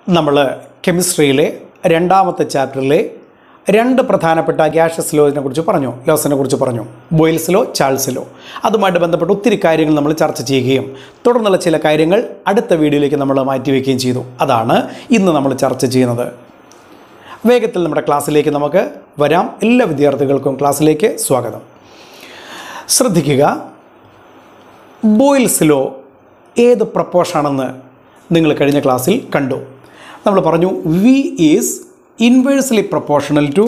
നമ്മൾ കെമിസ്ട്രിയിലെ രണ്ടാമത്തെ ചാപ്റ്ററിലെ രണ്ട് പ്രധാനപ്പെട്ട ഗ്യാഷസ് ലോസിനെ കുറിച്ച് പറഞ്ഞു ലോസിനെ കുറിച്ച് പറഞ്ഞു ബോയിൽസ് ലോ ചാൾസ് ലോ അതുമായിട്ട് ബന്ധപ്പെട്ട് ഒത്തിരി കാര്യങ്ങൾ നമ്മൾ ചർച്ച ചെയ്യുകയും തുടർന്നുള്ള ചില കാര്യങ്ങൾ അടുത്ത വീഡിയോയിലേക്ക് നമ്മൾ മാറ്റിവെക്കുകയും ചെയ്തു അതാണ് ഇന്ന് നമ്മൾ ചർച്ച ചെയ്യുന്നത് വേഗത്തിൽ നമ്മുടെ ക്ലാസ്സിലേക്ക് നമുക്ക് വരാം എല്ലാ വിദ്യാർത്ഥികൾക്കും ക്ലാസ്സിലേക്ക് സ്വാഗതം ശ്രദ്ധിക്കുക ബോയിൽസ് ലോ ഏത് പ്രപ്പോഷാണെന്ന് നിങ്ങൾ കഴിഞ്ഞ ക്ലാസ്സിൽ കണ്ടു നമ്മൾ പറഞ്ഞു V is inversely proportional to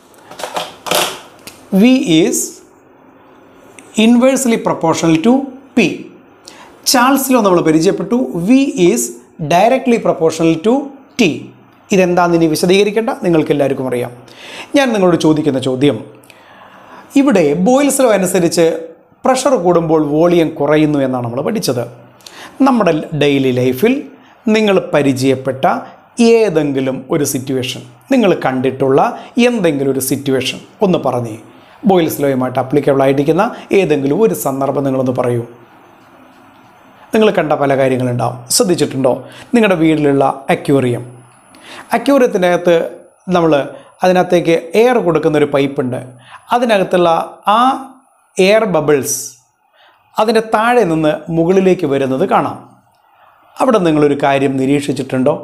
V is inversely proportional to P ചാൾസിലോ നമ്മൾ പരിചയപ്പെട്ടു V is directly proportional to T ഇതെന്താണെന്ന് ഇനി വിശദീകരിക്കേണ്ട നിങ്ങൾക്ക് എല്ലാവർക്കും അറിയാം ഞാൻ നിങ്ങളോട് ചോദിക്കുന്ന ചോദ്യം ഇവിടെ ബോയിൽസ് ലോ അനുസരിച്ച് പ്രഷർ കൂടുമ്പോൾ വോളിയം കുറയുന്നു എന്നാണ് നമ്മൾ പഠിച്ചത് നമ്മുടെ ഡെയിലി ലൈഫിൽ നിങ്ങൾ പരിചയപ്പെട്ട ഏതെങ്കിലും ഒരു സിറ്റുവേഷൻ നിങ്ങൾ കണ്ടിട്ടുള്ള എന്തെങ്കിലും ഒരു സിറ്റുവേഷൻ ഒന്ന് പറഞ്ഞേ ബോയിൽസ് ലോയുമായിട്ട് അപ്ലിക്കബിൾ ആയിരിക്കുന്ന ഏതെങ്കിലും ഒരു സന്ദർഭം നിങ്ങളൊന്ന് പറയൂ നിങ്ങൾ കണ്ട പല കാര്യങ്ങളുണ്ടാവും ശ്രദ്ധിച്ചിട്ടുണ്ടോ നിങ്ങളുടെ വീട്ടിലുള്ള അക്യൂറിയം അക്യൂറിയത്തിൻ്റെ അകത്ത് നമ്മൾ അതിനകത്തേക്ക് എയർ കൊടുക്കുന്ന ഒരു പൈപ്പുണ്ട് അതിനകത്തുള്ള ആ എയർ ബബിൾസ് അതിൻ്റെ താഴെ നിന്ന് മുകളിലേക്ക് വരുന്നത് കാണാം അവിടെ നിങ്ങളൊരു കാര്യം നിരീക്ഷിച്ചിട്ടുണ്ടോ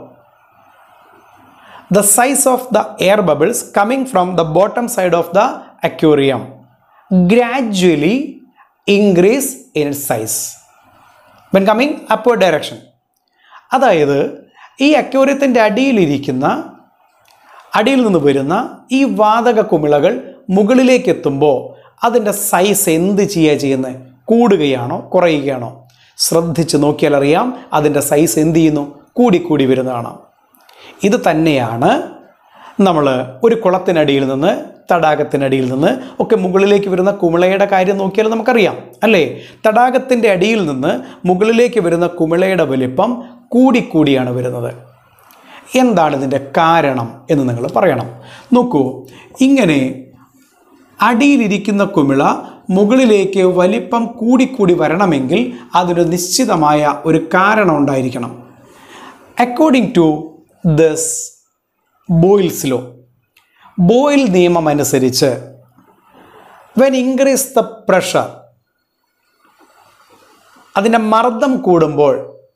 the size of the air bubbles coming from the bottom side of the aquarium gradually increase in size when coming upward direction അതായത് ഈ അക്യൂറിയത്തിൻ്റെ അടിയിലിരിക്കുന്ന അടിയിൽ നിന്ന് വരുന്ന ഈ വാതക കുമിളകൾ മുകളിലേക്ക് എത്തുമ്പോൾ അതിൻ്റെ സൈസ് എന്ത് ചെയ്യുക ചെയ്യുന്നത് കൂടുകയാണോ കുറയുകയാണോ ശ്രദ്ധിച്ച് നോക്കിയാൽ അറിയാം അതിൻ്റെ സൈസ് എന്ത് ചെയ്യുന്നു കൂടിക്കൂടി വരുന്നതാണ് ഇത് തന്നെയാണ് നമ്മൾ ഒരു കുളത്തിനടിയിൽ നിന്ന് തടാകത്തിനടിയിൽ നിന്ന് ഒക്കെ മുകളിലേക്ക് വരുന്ന കുമിളയുടെ കാര്യം നോക്കിയാൽ നമുക്കറിയാം അല്ലേ തടാകത്തിൻ്റെ അടിയിൽ നിന്ന് മുകളിലേക്ക് വരുന്ന കുമിളയുടെ വലിപ്പം കൂടിക്കൂടിയാണ് വരുന്നത് എന്താണ് ഇതിൻ്റെ കാരണം എന്ന് നിങ്ങൾ പറയണം നോക്കൂ ഇങ്ങനെ അടിയിലിരിക്കുന്ന കുമിള മുകളിലേക്ക് വലിപ്പം കൂടിക്കൂടി വരണമെങ്കിൽ അതിന് നിശ്ചിതമായ ഒരു കാരണം ഉണ്ടായിരിക്കണം according to thus Boyle's law Boyle നിയമം അനുസരിച്ച് വെൻ ഇൻക്രീസ് ദ പ്രഷർ അതിൻ്റെ മർദ്ദം കൂടുമ്പോൾ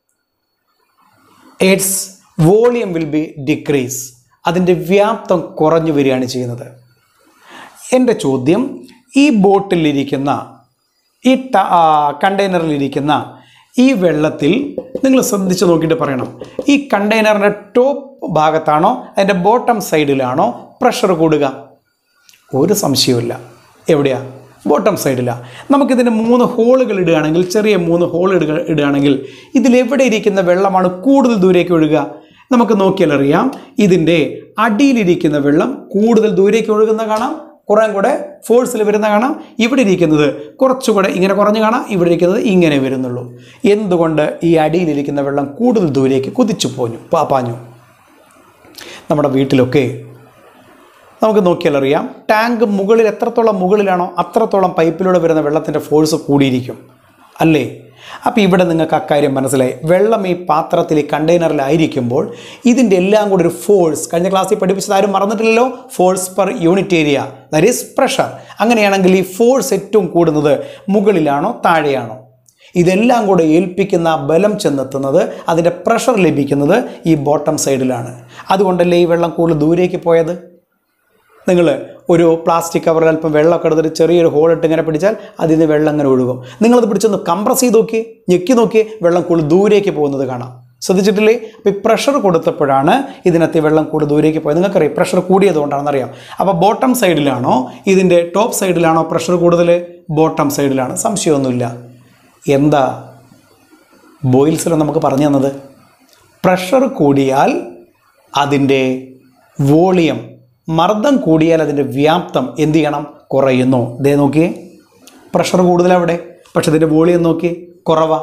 its volume will be decrease അതിൻ്റെ വ്യാപ്തം കുറഞ്ഞു വരികയാണ് ചെയ്യുന്നത് എൻ്റെ ചോദ്യം ഈ ബോട്ടിലിരിക്കുന്ന ഈ ട കണ്ടെയ്നറിലിരിക്കുന്ന ഈ വെള്ളത്തിൽ നിങ്ങൾ ശ്രദ്ധിച്ച് നോക്കിയിട്ട് പറയണം ഈ കണ്ടെയ്നറിൻ്റെ ടോപ്പ് ഭാഗത്താണോ അതിൻ്റെ ബോട്ടം സൈഡിലാണോ പ്രഷർ കൂടുക ഒരു സംശയവുമില്ല എവിടെയാ ബോട്ടം സൈഡിലാണ് നമുക്കിതിന് മൂന്ന് ഹോളുകൾ ഇടുകയാണെങ്കിൽ ചെറിയ മൂന്ന് ഹോൾ ഇടുക ഇടുകയാണെങ്കിൽ ഇതിലെവിടെ ഇരിക്കുന്ന വെള്ളമാണ് കൂടുതൽ ദൂരേക്ക് ഒഴുകുക നമുക്ക് നോക്കിയാൽ അറിയാം ഇതിൻ്റെ അടിയിലിരിക്കുന്ന വെള്ളം കൂടുതൽ ദൂരേക്ക് ഒഴുകുന്ന കാണാം കുറേ കൂടെ ഫോഴ്സിൽ വരുന്ന കാണാം ഇവിടെ ഇരിക്കുന്നത് കുറച്ചുകൂടെ ഇങ്ങനെ കുറഞ്ഞ് കാണാം ഇവിടെ ഇരിക്കുന്നത് ഇങ്ങനെ വരുന്നുള്ളൂ എന്തുകൊണ്ട് ഈ അടിയിലിരിക്കുന്ന വെള്ളം കൂടുതൽ ദൂരേക്ക് കുതിച്ചു പോഞ്ഞു പാപ്പാഞ്ഞു നമ്മുടെ വീട്ടിലൊക്കെ നമുക്ക് നോക്കിയാൽ അറിയാം ടാങ്ക് മുകളിൽ എത്രത്തോളം മുകളിലാണോ അത്രത്തോളം പൈപ്പിലൂടെ വരുന്ന വെള്ളത്തിൻ്റെ ഫോഴ്സ് കൂടിയിരിക്കും അല്ലേ അപ്പോൾ ഇവിടെ നിങ്ങൾക്ക് അക്കാര്യം മനസ്സിലായി വെള്ളം ഈ പാത്രത്തിൽ ഈ കണ്ടെയ്നറിലായിരിക്കുമ്പോൾ ഇതിൻ്റെ എല്ലാം കൂടി ഒരു ഫോഴ്സ് കഴിഞ്ഞ ക്ലാസ്സിൽ പഠിപ്പിച്ചത് ആരും മറന്നിട്ടില്ലല്ലോ force per unit area that is pressure അങ്ങനെയാണെങ്കിൽ ഈ ഫോഴ്സ് ഏറ്റവും കൂടുന്നത് മുകളിലാണോ താഴെയാണോ ഇതെല്ലാം കൂടെ ഏൽപ്പിക്കുന്ന ബലം ചെന്നെത്തുന്നത് അതിൻ്റെ പ്രഷർ ലഭിക്കുന്നത് ഈ ബോട്ടം സൈഡിലാണ് അതുകൊണ്ടല്ലേ ഈ വെള്ളം കൂടുതൽ ദൂരേക്ക് പോയത് നിങ്ങൾ ഒരു പ്ലാസ്റ്റിക് കവറിൽ അല്പം വെള്ളമൊക്കെ എടുത്തിട്ട് ചെറിയൊരു ഹോൾ ഇട്ട് ഇങ്ങനെ പിടിച്ചാൽ അതിൽ നിന്ന് വെള്ളം ഇങ്ങനെ ഒഴുകും നിങ്ങളത് പിടിച്ചൊന്ന് കംപ്രസ് ചെയ്ത് നോക്കി ഞെക്കി നോക്കി വെള്ളം കൂടുതൽ ദൂരേക്ക് പോകുന്നത് കാണാം ശ്രദ്ധിച്ചിട്ടില്ലേ അപ്പോൾ ഈ പ്രഷർ കൊടുത്തപ്പോഴാണ് ഇതിനകത്ത് ഈ വെള്ളം കൂടുതൽ ദൂരേക്ക് പോയത് നിങ്ങൾക്കറിയാം പ്രഷർ കൂടിയതുകൊണ്ടാണെന്നറിയാം അപ്പോൾ ബോട്ടം സൈഡിലാണോ ഇതിൻ്റെ ടോപ്പ് സൈഡിലാണോ പ്രഷർ കൂടുതൽ ബോട്ടം സൈഡിലാണ് സംശയമൊന്നുമില്ല എന്താ ബോയിൽസിലോ നമുക്ക് പറഞ്ഞു തന്നത് പ്രഷർ കൂടിയാൽ അതിൻ്റെ വോളിയം മർദ്ദം കൂടിയാൽ അതിൻ്റെ വ്യാപ്തം എന്ത് ചെയ്യണം കുറയുന്നു ദേ നോക്കിയേ പ്രഷർ കൂടുതലവിടെ പക്ഷെ ഇതിൻ്റെ വോളിയം നോക്കി കുറവാ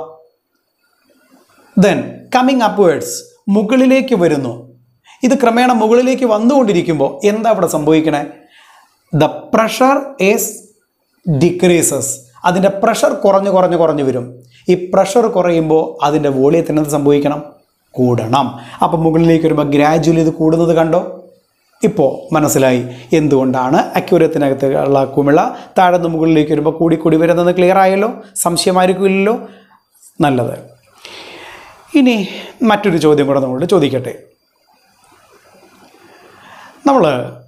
ദെൻ കമ്മിങ് അപ്വേർഡ്സ് മുകളിലേക്ക് വരുന്നു ഇത് ക്രമേണ മുകളിലേക്ക് വന്നുകൊണ്ടിരിക്കുമ്പോൾ എന്താ അവിടെ സംഭവിക്കണേ ദ പ്രഷർ ഈസ് ഡിക്രീസസ് അതിൻ്റെ പ്രഷർ കുറഞ്ഞ് കുറഞ്ഞ് കുറഞ്ഞ് വരും ഈ പ്രഷർ കുറയുമ്പോൾ അതിൻ്റെ വോളിയത്തിന് എന്ത് സംഭവിക്കണം കൂടണം അപ്പം മുകളിലേക്ക് വരുമ്പോൾ ഗ്രാജുവലി ഇത് കൂടുന്നത് കണ്ടോ ഇപ്പോൾ മനസ്സിലായി എന്തുകൊണ്ടാണ് അക്യൂരത്തിനകത്ത് ഉള്ള കുമിള താഴ്ന്ന് മുകളിലേക്ക് വരുമ്പോൾ കൂടി കൂടി വരുന്നത് ക്ലിയർ ആയല്ലോ സംശയമായിരിക്കില്ലല്ലോ നല്ലത് ഇനി മറ്റൊരു ചോദ്യം കൂടെ നമ്മളോട് ചോദിക്കട്ടെ നമ്മൾ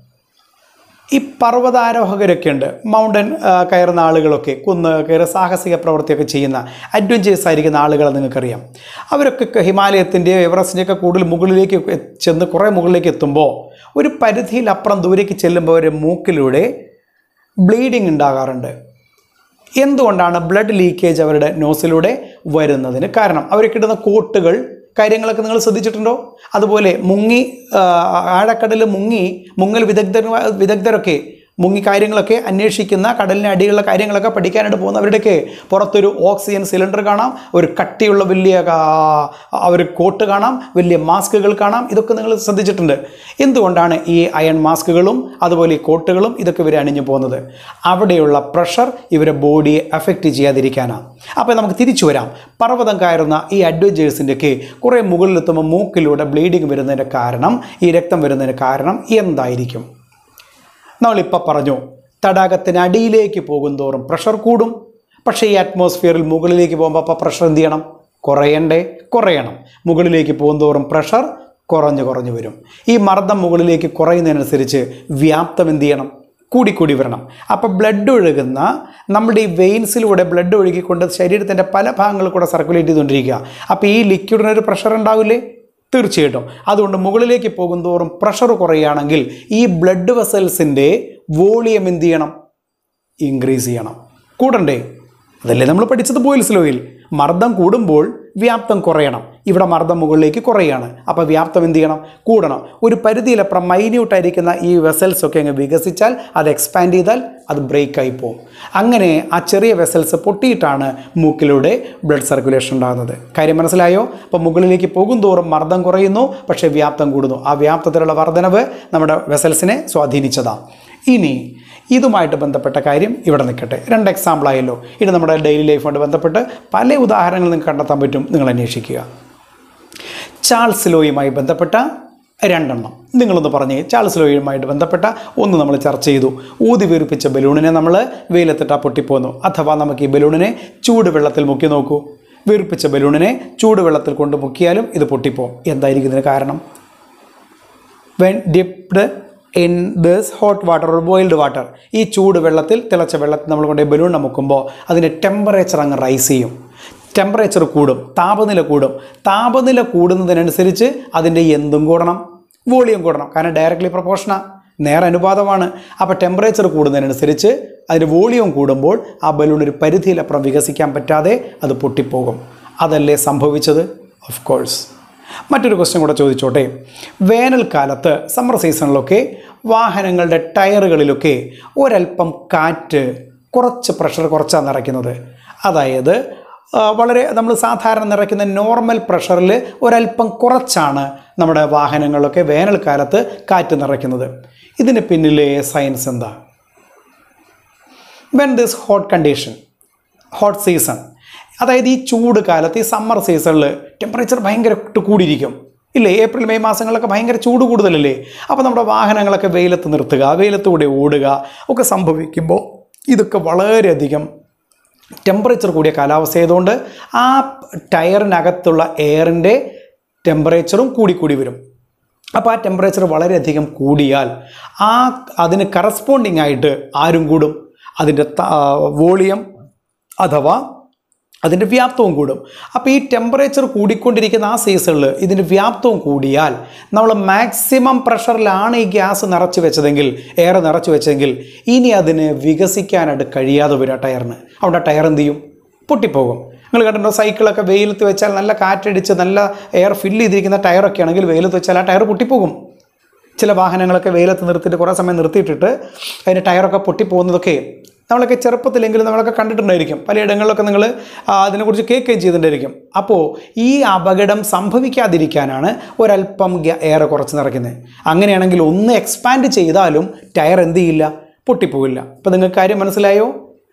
ഈ പർവ്വതാരോഹകരൊക്കെ ഉണ്ട് മൗണ്ടൻ ആ, കയറുന്ന ആളുകളൊക്കെ കുന്ന് കയറി സാഹസിക പ്രവൃത്തിയൊക്കെ ചെയ്യുന്ന അഡ്വഞ്ചേഴ്സ് ആയിരിക്കുന്ന ആളുകളെ നിങ്ങൾക്കറിയാം അവരൊക്കെ ഹിമാലയത്തിൻ്റെയോ എവറസ്റ്റിൻ്റെയൊക്കെ കൂടുതൽ മുകളിലേക്ക് എ- ചെന്ന് കുറേ മുകളിലേക്ക് എത്തുമ്പോൾ ഒരു പരിധിയിലപ്പുറം ദൂരേക്ക് ചെല്ലുമ്പോൾ ഒരു മൂക്കിലൂടെ ബ്ലീഡിങ് ഉണ്ടാകാറുണ്ട് എന്തുകൊണ്ടാണ് ബ്ലഡ് ലീക്കേജ് അവരുടെ നോസിലൂടെ വരുന്നതിന് കാരണം അവർക്ക് ഇടുന്ന കോട്ടുകൾ കാര്യങ്ങളൊക്കെ നിങ്ങൾ ശ്രദ്ധിച്ചിട്ടുണ്ടോ അതുപോലെ മുങ്ങി ആ, ആഴക്കടലിൽ മുങ്ങി മുങ്ങൽ വിദഗ്ധർ വിദഗ്ധരൊക്കെ മുങ്ങി കാര്യങ്ങളൊക്കെ അന്വേഷിക്കുന്ന കടലിന് അടിയിലുള്ള കാര്യങ്ങളൊക്കെ പഠിക്കാനായിട്ട് പോകുന്നവരുടെയൊക്കെ പുറത്തൊരു ഓക്സിജൻ സിലിണ്ടർ കാണാം ഒരു കട്ടിയുള്ള വലിയ ആ, ഒരു കോട്ട് കാണാം വലിയ മാസ്കുകൾ കാണാം ഇതൊക്കെ നിങ്ങൾ ശ്രദ്ധിച്ചിട്ടുണ്ട് എന്തുകൊണ്ടാണ് ഈ അയൺ മാസ്കുകളും അതുപോലെ ഈ കോട്ടുകളും ഇതൊക്കെ ഇവർ അണിഞ്ഞു പോകുന്നത് അവിടെയുള്ള പ്രഷർ ഇവരെ ബോഡിയെ അഫക്റ്റ് ചെയ്യാതിരിക്കാനാണ് അപ്പോൾ നമുക്ക് തിരിച്ചു വരാം പർവ്വതം കയറുന്ന ഈ അഡ്വഞ്ചേഴ്സിൻ്റെയൊക്കെ കുറേ മുകളിലെത്തുമ്പോൾ മൂക്കിലൂടെ ബ്ലീഡിങ് വരുന്നതിൻ്റെ കാരണം ഈ രക്തം വരുന്നതിന് കാരണം എന്തായിരിക്കും നമ്മളിപ്പോൾ പറഞ്ഞു തടാകത്തിന് അടിയിലേക്ക് പോകും തോറും പ്രഷർ കൂടും പക്ഷേ ഈ അറ്റ്മോസ്ഫിയറിൽ മുകളിലേക്ക് പോകുമ്പോൾ അപ്പോൾ പ്രഷർ എന്ത് ചെയ്യണം കുറയണ്ടേ കുറയണം മുകളിലേക്ക് പോകും തോറും പ്രഷർ കുറഞ്ഞു കുറഞ്ഞു വരും ഈ മർദ്ദം മുകളിലേക്ക് കുറയുന്നതിനനുസരിച്ച് വ്യാപ്തം എന്ത് ചെയ്യണം കൂടിക്കൂടി വരണം അപ്പോൾ ബ്ലഡ് ഒഴുകുന്ന നമ്മുടെ ഈ വെയിൻസിലൂടെ ബ്ലഡ് ഒഴുകിക്കൊണ്ട് ശരീരത്തിൻ്റെ പല ഭാഗങ്ങളിൽ കൂടെ സർക്കുലേറ്റ് ചെയ്തുകൊണ്ടിരിക്കുക അപ്പോൾ ഈ ലിക്വിഡിനൊരു പ്രഷർ ഉണ്ടാവില്ലേ തീർച്ചയായിട്ടും അതുകൊണ്ട് മുകളിലേക്ക് പോകുന്തോറും പ്രഷർ കുറയുകയാണെങ്കിൽ ഈ ബ്ലഡ് വെസൽസിൻ്റെ വോളിയം എന്ത് ചെയ്യണം ഇൻക്രീസ് ചെയ്യണം കൂടണ്ടേ അതല്ലേ നമ്മൾ പഠിച്ചത് ബോയിൽസ് ലോയിൽ മർദ്ദം കൂടുമ്പോൾ വ്യാപ്തം കുറയണം ഇവിടെ മർദ്ദം മുകളിലേക്ക് കുറയാണ് അപ്പോൾ വ്യാപ്തം എന്ത് ചെയ്യണം കൂടണം ഒരു പരിധിയിലപ്പുറം മൈന്യൂട്ടായിരിക്കുന്ന ഈ വെസൽസ് ഒക്കെ അങ്ങ് വികസിച്ചാൽ അത് എക്സ്പാൻഡ് ചെയ്താൽ അത് ബ്രേക്കായി പോകും അങ്ങനെ ആ ചെറിയ വെസൽസ് പൊട്ടിയിട്ടാണ് മൂക്കിലൂടെ ബ്ലഡ് സർക്കുലേഷൻ ഉണ്ടാകുന്നത് കാര്യം മനസ്സിലായോ അപ്പോൾ മുകളിലേക്ക് പോകും തോറും മർദ്ദം കുറയുന്നു പക്ഷേ വ്യാപ്തം കൂടുന്നു ആ വ്യാപ്തത്തിലുള്ള വർധനവ് നമ്മുടെ വെസൽസിനെ സ്വാധീനിച്ചതാണ് ഇനി ഇതുമായിട്ട് ബന്ധപ്പെട്ട കാര്യം ഇവിടെ നിൽക്കട്ടെ രണ്ട് എക്സാമ്പിൾ ആയല്ലോ ഇത് നമ്മുടെ ഡെയിലി ലൈഫുമായിട്ട് ബന്ധപ്പെട്ട് പല ഉദാഹരണങ്ങൾ നിങ്ങൾക്ക് കണ്ടെത്താൻ പറ്റും നിങ്ങൾ അന്വേഷിക്കുക ചാൾസ് ലോയുമായി ബന്ധപ്പെട്ട രണ്ടെണ്ണം നിങ്ങളൊന്ന് പറഞ്ഞേ ചാൾസ് ലോയുമായിട്ട് ബന്ധപ്പെട്ട ഒന്ന് നമ്മൾ ചർച്ച ചെയ്തു ഊതി വീർപ്പിച്ച ബലൂണിനെ നമ്മൾ വെയിലത്തിട്ടാൽ പൊട്ടിപ്പോന്നു അഥവാ നമുക്ക് ഈ ബലൂണിനെ ചൂടുവെള്ളത്തിൽ മുക്കി നോക്കൂ വീർപ്പിച്ച ബലൂണിനെ ചൂടുവെള്ളത്തിൽ കൊണ്ട് മുക്കിയാലും ഇത് പൊട്ടിപ്പോവും എന്തായിരിക്കും ഇതിന് കാരണം when dipped in this hot water or boiled water ഈ ചൂട് വെള്ളത്തിൽ തിളച്ച വെള്ളത്തിൽ നമ്മൾ കൊണ്ട് ബലൂൺ മുക്കുമ്പോൾ അതിൻ്റെ ടെമ്പറേച്ചർ അങ്ങ് റൈസ് ചെയ്യും ടെമ്പറേച്ചർ കൂടും താപനില കൂടും താപനില കൂടുന്നതിനനുസരിച്ച് അതിൻ്റെ എന്തും കൂടണം വോളിയം കൂടണം കാരണം ഡയറക്റ്റ്ലി പ്രൊപ്പോർഷനാ നേരെ അനുപാതമാണ് അപ്പോൾ ടെമ്പറേച്ചർ കൂടുന്നതിനനുസരിച്ച് അതിൻ്റെ വോളിയം കൂടുമ്പോൾ ആ ബലൂൺ ഒരു പരിധിയിലപ്പുറം വികസിക്കാൻ പറ്റാതെ അത് പൊട്ടിപ്പോകും അതല്ലേ സംഭവിച്ചത് ഓഫ് കോഴ്സ് മറ്റൊരു ക്വസ്റ്റ്യൻ കൂടെ ചോദിച്ചോട്ടെ വേനൽക്കാലത്ത് സമ്മർ സീസണിലൊക്കെ വാഹനങ്ങളുടെ ടയറുകളിലൊക്കെ ഒരല്പം കാറ്റ് കുറച്ച് പ്രഷർ കുറച്ചാണ് നിറയ്ക്കുന്നത് അതായത് ആ, വളരെ നമ്മൾ സാധാരണ നിറയ്ക്കുന്ന നോർമൽ പ്രഷറിൽ ഒരല്പം കുറച്ചാണ് നമ്മുടെ വാഹനങ്ങളിലൊക്കെ വേനൽക്കാലത്ത് കാറ്റ് നിറയ്ക്കുന്നത് ഇതിന് പിന്നിലെ സയൻസ് എന്താ when this hot condition hot season അതായത് ഈ ചൂട് കാലത്ത് ഈ സമ്മർ സീസണിൽ ടെമ്പറേച്ചർ ഭയങ്കര കൂടിയിരിക്കും ഇല്ലേ ഏപ്രിൽ മെയ് മാസങ്ങളിലൊക്കെ ഭയങ്കര ചൂട് കൂടുതലല്ലേ അപ്പോൾ നമ്മുടെ വാഹനങ്ങളൊക്കെ വെയിലത്ത് നിർത്തുക വെയിലത്തൂടെ ഓടുക ഒക്കെ സംഭവിക്കുമ്പോൾ ഇതൊക്കെ വളരെയധികം ടെമ്പറേച്ചർ കൂടിയ കാലാവസ്ഥ ആയതുകൊണ്ട് ആ ടയറിനകത്തുള്ള എയറിൻ്റെ ടെമ്പറേച്ചറും കൂടിക്കൂടി വരും അപ്പോൾ ആ ടെമ്പറേച്ചർ വളരെയധികം കൂടിയാൽ ആ അതിന് കറസ്പോണ്ടിങ് ആയിട്ട് ആരും കൂടും അതിൻ്റെ വോളിയം അഥവാ അതിൻ്റെ വ്യാപ്തവും കൂടും അപ്പോൾ ഈ ടെമ്പറേച്ചർ കൂടിക്കൊണ്ടിരിക്കുന്ന ആ സീസണിൽ ഇതിൻ്റെ വ്യാപ്തവും കൂടിയാൽ നമ്മൾ മാക്സിമം പ്രഷറിലാണ് ഈ ഗ്യാസ് നിറച്ച് വെച്ചതെങ്കിൽ എയർ നിറച്ച് വെച്ചതെങ്കിൽ ഇനി അതിന് വികസിക്കാനായിട്ട് കഴിയാതെ വരും ആ ടയറിന് അവിടെ ആ ടയർ എന്ത് ചെയ്യും പൊട്ടിപ്പോകും നിങ്ങൾ കണ്ടിട്ടുണ്ടോ സൈക്കിളൊക്കെ വെയിലത്ത് വെച്ചാൽ നല്ല കാറ്റടിച്ച് നല്ല എയർ ഫില്ല് ചെയ്തിരിക്കുന്ന ടയറൊക്കെ ആണെങ്കിൽ വെയിലത്ത് വെച്ചാൽ ആ ടയർ പൊട്ടിപ്പോകും ചില വാഹനങ്ങളൊക്കെ വെയിലത്ത് നിർത്തിയിട്ട് കുറേ സമയം നിർത്തിയിട്ടിട്ട് അതിൻ്റെ ടയറൊക്കെ പൊട്ടിപ്പോകുന്നതൊക്കെ നമ്മളൊക്കെ ചെറുപ്പത്തിലെങ്കിലും നമ്മളൊക്കെ കണ്ടിട്ടുണ്ടായിരിക്കും പലയിടങ്ങളിലൊക്കെ നിങ്ങൾ ആ, അതിനെക്കുറിച്ച് കേൾക്കുകയും ചെയ്തിട്ടുണ്ടായിരിക്കും അപ്പോൾ ഈ അപകടം സംഭവിക്കാതിരിക്കാനാണ് ഒരല്പം ഗ്യ- എയർ കുറച്ച് നിറയ്ക്കുന്നത് അങ്ങനെയാണെങ്കിൽ ഒന്ന് എക്സ്പാൻഡ് ചെയ്താലും ടയർ എന്ത് ചെയ്യില്ല പൊട്ടിപ്പോവില്ല അപ്പോൾ നിങ്ങൾക്ക് കാര്യം മനസ്സിലായോ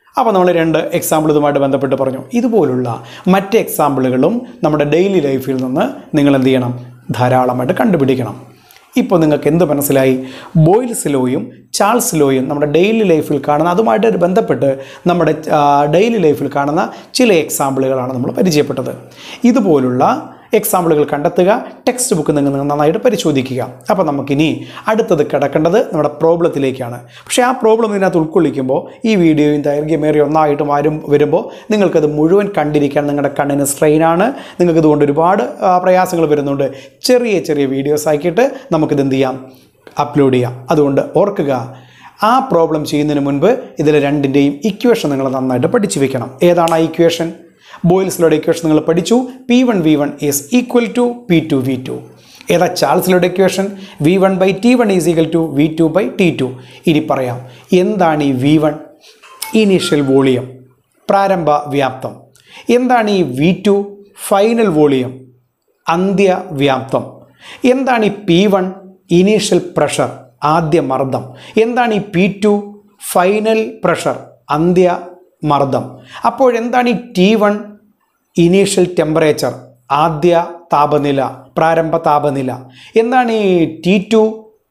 അപ്പോൾ നമ്മൾ രണ്ട് എക്സാമ്പിൾ ഇതുമായിട്ട് ബന്ധപ്പെട്ട് പറഞ്ഞു ഇതുപോലുള്ള മറ്റ് എക്സാമ്പിളുകളും നമ്മുടെ ഡെയിലി ലൈഫിൽ നിന്ന് നിങ്ങൾ എന്ത് ചെയ്യണം ധാരാളമായിട്ട് കണ്ടുപിടിക്കണം ഇപ്പോൾ നിങ്ങൾക്ക് എന്ത് മനസ്സിലായി ബോയിൽസ് ലോയും ചാൾസ് ലോയും നമ്മുടെ ഡെയിലി ലൈഫിൽ കാണുന്ന അതുമായിട്ട് ബന്ധപ്പെട്ട് നമ്മുടെ ഡെയിലി ലൈഫിൽ കാണുന്ന ചില എക്സാമ്പിളുകളാണ് നമ്മൾ പരിചയപ്പെട്ടത് ഇതുപോലുള്ള എക്സാമ്പിളുകൾ കണ്ടെത്തുക ടെക്സ്റ്റ് ബുക്ക് നിങ്ങൾ നന്നായിട്ട് പരിശോധിക്കുക അപ്പോൾ നമുക്കിനി അടുത്തത് കിടക്കേണ്ടത് നമ്മുടെ പ്രോബ്ലത്തിലേക്കാണ് പക്ഷേ ആ പ്രോബ്ലം ഇതിനകത്ത് ഉൾക്കൊള്ളിക്കുമ്പോൾ ഈ വീഡിയോയും ദൈർഘ്യമേറിയ ഒന്നായിട്ടും ആരും വരുമ്പോൾ നിങ്ങൾക്കത് മുഴുവൻ കണ്ടിരിക്കാൻ നിങ്ങളുടെ കണ്ണിന് സ്ട്രെയിനാണ് നിങ്ങൾക്ക് ഇതുകൊണ്ട് ഒരുപാട് ആ, പ്രയാസങ്ങൾ വരുന്നുണ്ട് ചെറിയ ചെറിയ വീഡിയോസ് ആക്കിയിട്ട് നമുക്കിത് എന്ത് ചെയ്യാം അപ്ലോഡ് ചെയ്യാം അതുകൊണ്ട് ഓർക്കുക ആ പ്രോബ്ലം ചെയ്യുന്നതിന് മുൻപ് ഇതിൽ രണ്ടിൻ്റെയും ഇക്വേഷൻ നിങ്ങൾ നന്നായിട്ട് പഠിച്ചു വെക്കണം ഏതാണ് ആ ഇക്വേഷൻ ബോയിൽസിലോടെ ഇക്വേഷൻ നിങ്ങൾ പഠിച്ചു P one V one is equal to P two V two ഏതാ ചാൾസിലോടെ equation V one by T one is equal to V two by T two ഇനി പറയാം എന്താണ് ഈ വി വൺ ഇനീഷ്യൽ വോളിയം പ്രാരംഭ വ്യാപ്തം എന്താണ് ഈ വി ടു ഫൈനൽ വോളിയം അന്ത്യവ്യാപ്തം എന്താണ് ഈ പി വൺ ഇനീഷ്യൽ പ്രഷർ ആദ്യ മർദ്ദം എന്താണ് ഈ പി ടു ഫൈനൽ പ്രഷർ അന്ത്യ മർദ്ദം അപ്പോഴെന്താണ് ഈ ടി വൺ ഇനീഷ്യൽ ടെമ്പറേച്ചർ ആദ്യ താപനില പ്രാരംഭ താപനില എന്താണ് ഈ ടി ടു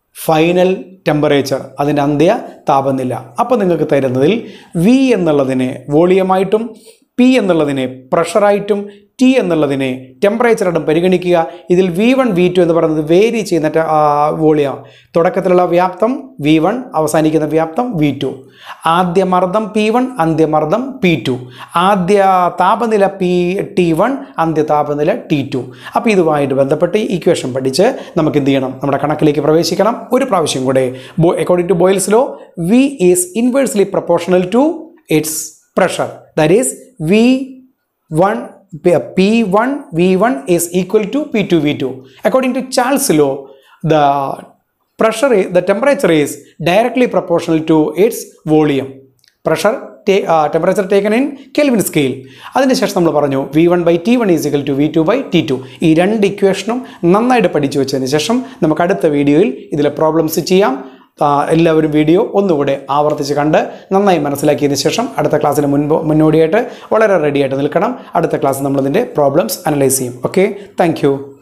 ഫൈനൽ ടെമ്പറേച്ചർ അതിൻ്റെ അന്ത്യ താപനില അപ്പോൾ നിങ്ങൾക്ക് തരുന്നതിൽ വി എന്നുള്ളതിനെ വോളിയമായിട്ടും പി എന്നുള്ളതിനെ പ്രഷറായിട്ടും ടി എന്നുള്ളതിനെ ടെമ്പറേച്ചറായിട്ടും പരിഗണിക്കുക ഇതിൽ വി വൺ വി ടു എന്ന് പറയുന്നത് വേരി ചെയ്യുന്ന ടെ- ആ, വോളിയം തുടക്കത്തിലുള്ള വ്യാപ്തം വി വൺ അവസാനിക്കുന്ന വ്യാപ്തം വി ടു ആദ്യ മർദ്ദം പി വൺ അന്ത്യമർദ്ദം പി ടു ആദ്യ താപനില പി ടി വൺ അന്ത്യ താപനില ടി ടു അപ്പോൾ ഇതുമായിട്ട് ബന്ധപ്പെട്ട് ഈ ഇക്വേഷൻ പഠിച്ച് നമുക്ക് എന്ത് ചെയ്യണം നമ്മുടെ കണക്കിലേക്ക് പ്രവേശിക്കണം ഒരു പ്രാവശ്യം കൂടെ according to Boyle's law V is inversely proportional to its pressure that is v1 p1 v1 is equal to p2 v2 according to charles law the pressure i- the temperature is directly proportional to its volume pressure temperature taken in Kelvin scale അതിനുശേഷം നമ്മൾ പറഞ്ഞു V one by T one is equal to V two by T two ഈ രണ്ട് ഇക്വേഷനും നന്നായിട്ട് പഠിച്ചു വെച്ചതിന് ശേഷം നമുക്ക് അടുത്ത വീഡിയോയിൽ ഇതിലെ പ്രോബ്ലംസ് ചെയ്യാം ആ, എല്ലാവരും വീഡിയോ ഒന്നുകൂടെ ആവർത്തിച്ച് കണ്ട് നന്നായി മനസ്സിലാക്കിയതിന് ശേഷം അടുത്ത ക്ലാസ്സിന് മുൻപ് മുന്നോടിയായിട്ട് വളരെ റെഡി ആയിട്ട് നിൽക്കണം അടുത്ത ക്ലാസ് നമ്മളിതിൻ്റെ പ്രോബ്ലംസ് അനലൈസ് ചെയ്യും ഓക്കെ താങ്ക്